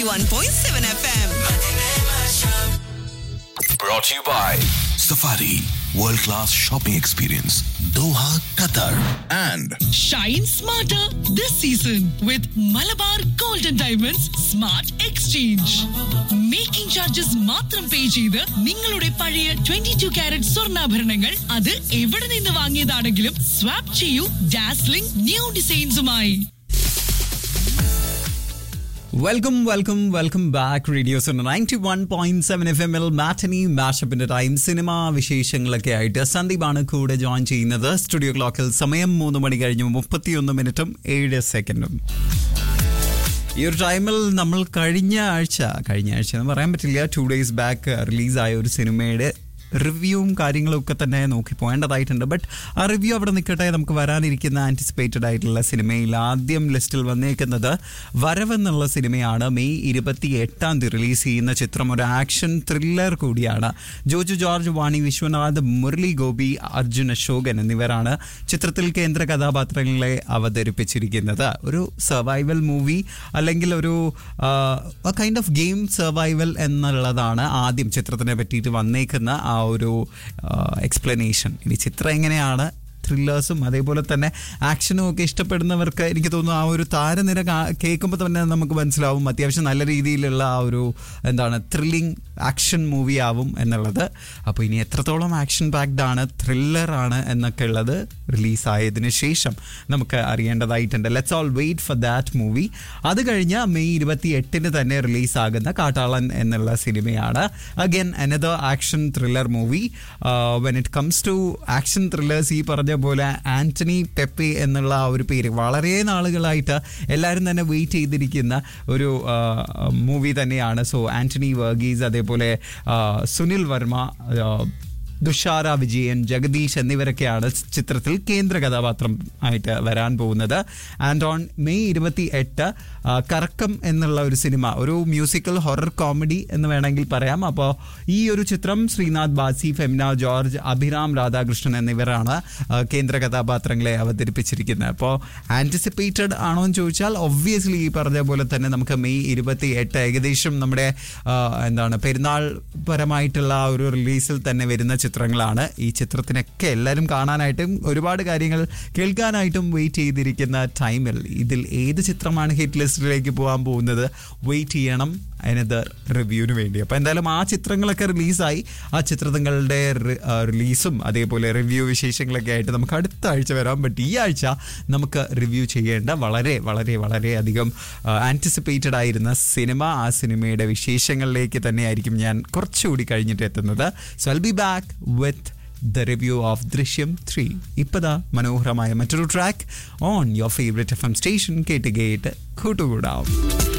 91.7 FM. Brought to you by Safari World Class Shopping Experience Doha, Qatar and Shine smarter this season with Malabar Golden Diamonds Smart Exchange. Making charges മാത്രം pay ചെയ്ത് നിങ്ങളുടെ പഴയ twenty two carrot സ്വർണ്ണാഭരണങ്ങൾ അത് എവിടെ നിന്ന് വാങ്ങിയതാണെങ്കിലും swap ചെയ്യൂ ഡാസ്ലിംഗ് ന്യൂ ഡിസൈൻസുമായി welcome welcome welcome back radios ninety one point seven F M എൽ മാറ്റനി മാഷപ്പിന്റെ ടൈം സിനിമാ വിശേഷങ്ങളൊക്കെ ആയിട്ട് സന്ദീപാണ് കൂടെ ജോയിൻ ചെയ്യുന്നത് സ്റ്റുഡിയോ ക്ലോക്കിൽ സമയം മൂന്ന് മണി കഴിഞ്ഞു മുപ്പത്തിയൊന്ന് മിനിറ്റും ഏഴ് സെക്കൻഡും ഈ ഒരു ടൈമിൽ നമ്മൾ കഴിഞ്ഞ ആഴ്ച കഴിഞ്ഞ ആഴ്ച എന്ന് പറയാൻ പറ്റില്ല ടു ഡേയ്സ് ബാക്ക് റിലീസായ ഒരു സിനിമയുടെ റിവ്യൂവും കാര്യങ്ങളും ഒക്കെ തന്നെ നോക്കി പോകേണ്ടതായിട്ടുണ്ട് ബട്ട് ആ റിവ്യൂ അവിടെ നിൽക്കട്ടെ നമുക്ക് വരാനിരിക്കുന്ന ആൻറ്റിസിപ്പേറ്റഡ് ആയിട്ടുള്ള സിനിമയിൽ ആദ്യം ലിസ്റ്റിൽ വന്നേക്കുന്നത് വരവെന്നുള്ള സിനിമയാണ് മെയ് ഇരുപത്തി എട്ടാം തീയതി റിലീസ് ചെയ്യുന്ന ചിത്രം ഒരു ആക്ഷൻ ത്രില്ലർ കൂടിയാണ് ജോജു ജോർജ് വാണി വിശ്വനാഥ് മുരളി ഗോപി അർജുൻ അശോകൻ എന്നിവരാണ് ചിത്രത്തിൽ കേന്ദ്ര കഥാപാത്രങ്ങളെ അവതരിപ്പിച്ചിരിക്കുന്നത് ഒരു സർവൈവൽ മൂവി അല്ലെങ്കിൽ ഒരു കൈൻഡ് ഓഫ് ഗെയിം സർവൈവൽ എന്നുള്ളതാണ് ആദ്യം ചിത്രത്തിനെ പറ്റിയിട്ട് വന്നേക്കുന്ന ആ ഒരു എക്സ്പ്ലനേഷൻ ഇനി ചിത്രം എങ്ങനെയാണ് ത്രില്ലേഴ്സും അതേപോലെ തന്നെ ആക്ഷനും ഒക്കെ ഇഷ്ടപ്പെടുന്നവർക്ക് എനിക്ക് തോന്നുന്നു ആ ഒരു താരനിര കേൾക്കുമ്പോൾ തന്നെ നമുക്ക് മനസ്സിലാവും അത്യാവശ്യം നല്ല രീതിയിലുള്ള ആ ഒരു എന്താണ് ത്രില്ലിംഗ് ആക്ഷൻ മൂവി ആവും എന്നുള്ളത് അപ്പോൾ ഇനി എത്രത്തോളം ആക്ഷൻ പാക്ഡ് ആണ് ത്രില്ലർ ആണ് എന്നൊക്കെ ഉള്ളത് റിലീസായതിനു ശേഷം നമുക്ക് അറിയേണ്ടതായിട്ടുണ്ട് let's all wait for that movie അത് കഴിഞ്ഞ് മെയ് ഇരുപത്തി എട്ടിന് തന്നെ റിലീസാകുന്ന കാട്ടാളൻ എന്നുള്ള സിനിമയാണ് again another action thriller movie when it comes to action thrillers ഈ പറഞ്ഞ പോലെ ആന്റണി പെപ്പെ എന്നുള്ള ആ ഒരു പേര് വളരെ നാളുകളായിട്ട് എല്ലാവരും തന്നെ വെയിറ്റ് ചെയ്തിരിക്കുന്ന ഒരു മൂവി തന്നെയാണ് സോ ആന്റണി വർഗീസ് അതേപോലെ ആ, സുനിൽ വർമ്മ ആ, ദുഷാര വിജയൻ ജഗദീഷ് എന്നിവരൊക്കെയാണ് ചിത്രത്തിൽ കേന്ദ്ര കഥാപാത്രം ആയിട്ട് വരാൻ പോകുന്നത് ആൻഡ് ഓൺ മെയ് ഇരുപത്തി എട്ട് കറക്കം എന്നുള്ള ഒരു സിനിമ ഒരു മ്യൂസിക്കൽ ഹൊറർ കോമഡി എന്ന് വേണമെങ്കിൽ പറയാം അപ്പോൾ ഈ ഒരു ചിത്രം ശ്രീനാഥ് ബാസി ഫെമിന ജോർജ് അഭിരാം രാധാകൃഷ്ണൻ എന്നിവരാണ് ആ, കേന്ദ്ര കഥാപാത്രങ്ങളെ അവതരിപ്പിച്ചിരിക്കുന്നത് അപ്പോൾ ആൻറ്റിസിപ്പേറ്റഡ് ആണോ എന്ന് ചോദിച്ചാൽ ഒബ്വിയസ്ലി ഈ പറഞ്ഞ പോലെ തന്നെ നമുക്ക് മെയ് ഇരുപത്തി എട്ട് ഏകദേശം നമ്മുടെ ആ, എന്താണ് പെരുന്നാൾ പരമായിട്ടുള്ള ആ ഒരു റിലീസിൽ തന്നെ വരുന്ന ചിത്രങ്ങളാണ് ഈ ചിത്രത്തിനൊക്കെ എല്ലാവരും കാണാനായിട്ടും ഒരുപാട് കാര്യങ്ങൾ കേൾക്കാനായിട്ടും വെയിറ്റ് ചെയ്തിരിക്കുന്ന ടൈമിൽ ഇതിൽ ഏത് ചിത്രമാണ് ഹിറ്റ് ലിസ്റ്റിലേക്ക് പോകാൻ പോകുന്നത് വെയിറ്റ് ചെയ്യണം അതിനത് റിവ്യൂവിന് വേണ്ടി അപ്പോൾ എന്തായാലും ആ ചിത്രങ്ങളൊക്കെ റിലീസായി ആ ചിത്രങ്ങളുടെ റിലീസും അതേപോലെ റിവ്യൂ വിശേഷങ്ങളൊക്കെ ആയിട്ട് നമുക്ക് അടുത്ത ആഴ്ച വരാം ബട്ട് ഈ ആഴ്ച നമുക്ക് റിവ്യൂ ചെയ്യേണ്ട വളരെ വളരെ വളരെ അധികം ആൻറ്റിസിപ്പേറ്റഡ് ആയിരുന്ന സിനിമ ആ സിനിമയുടെ വിശേഷങ്ങളിലേക്ക് തന്നെയായിരിക്കും ഞാൻ കുറച്ചുകൂടി കഴിഞ്ഞിട്ട് എത്തുന്നത് so I be back with the review of Drishyam three ഇപ്പതാ മനോഹരമായ മറ്റൊരു track on your favourite F M station കേട്ട് കേട്ട് കൂട്ടുകൂടാം